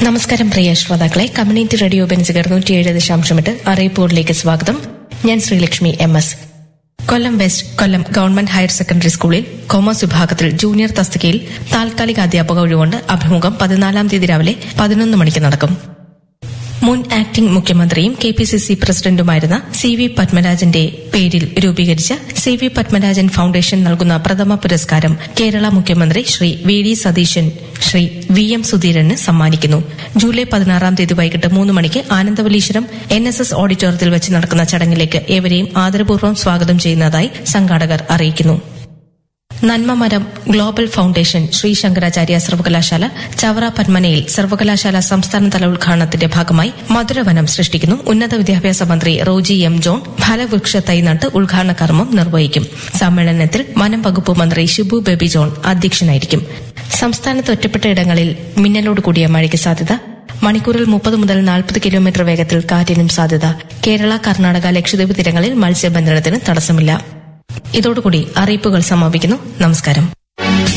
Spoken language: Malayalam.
നമസ്കാരം പ്രിയ ശ്രോതാക്കളെ കമ്മ്യൂണിറ്റി റേഡിയോ ബെൻസുകർ നൂറ്റിയേഴ് ദശാംശമെട്ട് അറിയിപ്പൂറിലേക്ക് സ്വാഗതം ഞാൻ Sreelakshmi M S Kollam west Kollam government higher secondary സ്കൂളിൽ കൊമേഴ്സ് വിഭാഗത്തിൽ ജൂനിയർ തസ്തികയിൽ താൽക്കാലിക അധ്യാപക ഒഴിവുകൊണ്ട് അഭിമുഖം പതിനാലാം തീയതി രാവിലെ പതിനൊന്ന് മണിക്ക് നടക്കും മുൻ ആക്ടിംഗ് മുഖ്യമന്ത്രിയും കെ പി സി സി പ്രസിഡന്റുമായിരുന്ന സി വി പത്മരാജന്റെ പേരിൽ രൂപീകരിച്ച സി വി പത്മരാജൻ ഫൌണ്ടേഷൻ നൽകുന്ന പ്രഥമ പുരസ്കാരം കേരള മുഖ്യമന്ത്രി Shri V D Satheesan Shri V M സുധീരന് സമ്മാനിക്കുന്നു ജൂലൈ പതിനാറാം തീയതി വൈകിട്ട് മൂന്ന് മണിക്ക് ആനന്ദവലീശ്വരം എൻ എസ് എസ് ഓഡിറ്റോറിയത്തിൽ വെച്ച് നടക്കുന്ന ചടങ്ങിലേക്ക് ഏവരെയും ആദരപൂർവ്വം സ്വാഗതം ചെയ്യുന്നതായി സംഘാടകർ അറിയിക്കുന്നു നന്മമരം ഗ്ലോബൽ ഫൌണ്ടേഷൻ ശ്രീ ശങ്കരാചാര്യ സർവകലാശാല ചവറ പന്മനയിൽ സർവകലാശാല സംസ്ഥാനതല ഉദ്ഘാടനത്തിന്റെ ഭാഗമായി മധുരവനം സൃഷ്ടിക്കുന്നു ഉന്നത വിദ്യാഭ്യാസ മന്ത്രി റോജി എം ജോൺ ഫലവൃക്ഷ തൈ നട്ട് ഉദ്ഘാടന കർമ്മം നിർവഹിക്കും സമ്മേളനത്തിൽ വനം വകുപ്പ് മന്ത്രി ഷിബു ബേബി ജോൺ അധ്യക്ഷനായിരിക്കും സംസ്ഥാനത്ത് ഒറ്റപ്പെട്ട ഇടങ്ങളിൽ മിന്നലോട് കൂടിയ മഴയ്ക്ക് സാധ്യത മണിക്കൂറിൽ മുപ്പത് മുതൽ നാൽപ്പത് കിലോമീറ്റർ വേഗത്തിൽ കാറ്റിനും സാധ്യത കേരള കർണാടക ലക്ഷദ്വീപ് തീരങ്ങളിൽ മത്സ്യബന്ധനത്തിന് തടസ്സമില്ല ഇതോടുകൂടി അറിയിപ്പുകൾ സമാപിക്കുന്നു നമസ്കാരം